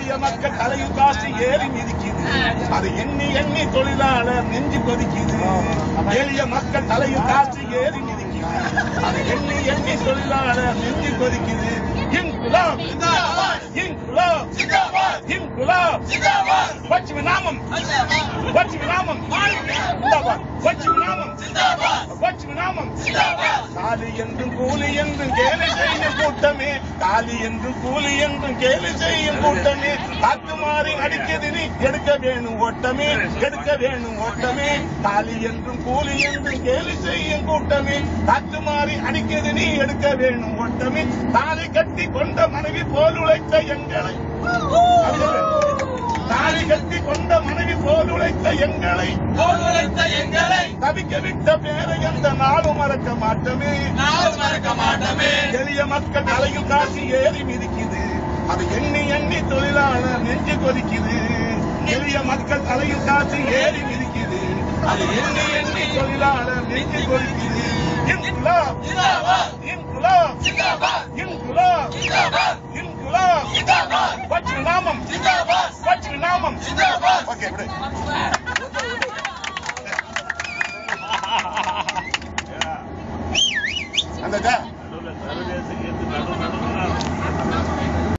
எளிய மக்கள் தலையில் காசு ஏறி மிதிக்குது அது எண்ணி எண்ணி தொழிலாளர் நெஞ்சு கொதிக்குது எளிய மக்கள் தலையில் காசு ஏறி மிதிக்குது அது எண்ணி எண்ணி தொழிலாளர் நெஞ்சு கொதிக்குது இன்குலாம் இன்குலாம் இன்குலாம் பச்சிம நாமம் பச்சிம நாமம் இந்தாபார். பச்சிம நாமம் பச்சிம நாமம் காலி என்றும் கூலி என்றும் கேலி செய்யும் கூட்டமே காலி என்றும் கூலி என்றும் கேலி செய்யும் கூட்டமே காத்து மாறி அடிக்கிறது நீ எடுக்க வேணும் ஓட்டமே எடுக்க வேணும் ஓட்டமே காலி என்றும் கூலி என்றும் கேலி செய்யும் கூட்டமே காத்து மாறி அடிக்கிறது நீ எடுக்க வேணும் ஓட்டமே தாலி கட்டி கொண்ட மனைவி போல் உழைத்த எங்களை தாலி கட்டி கொண்ட மனைவி போல் உழைத்த எங்களை போதுழைத்த எங்களை தவிக்க விட்ட பேரை எந்த நாளும் மறக்க மாட்டோமே நாள் மறக்க மாட்டோமே எளிய மக்கள் தலையில் காசு ஏறி மிதிக்குது அது எண்ணி எண்ணி தொழிலாளர் நெஞ்சு கொதிக்குது எளிய மக்கள் தலையில் காசு ஏறி மிதிக்குது அது எண்ணி எண்ணி தொழிலாளர் நெஞ்சு கொதிக்குது இன்குலாம் ஜிந்தாபாத் இன்குலாம் ஜிந்தாபாத் இன்குலாம் ஜிந்தாபாத் இன்குலாம் ஜிந்தாபாத் பச்சு நாமம் ஜிந்தாபாத் பச்சு நாமம் ஜிந்தாபாத் ஓகே விடு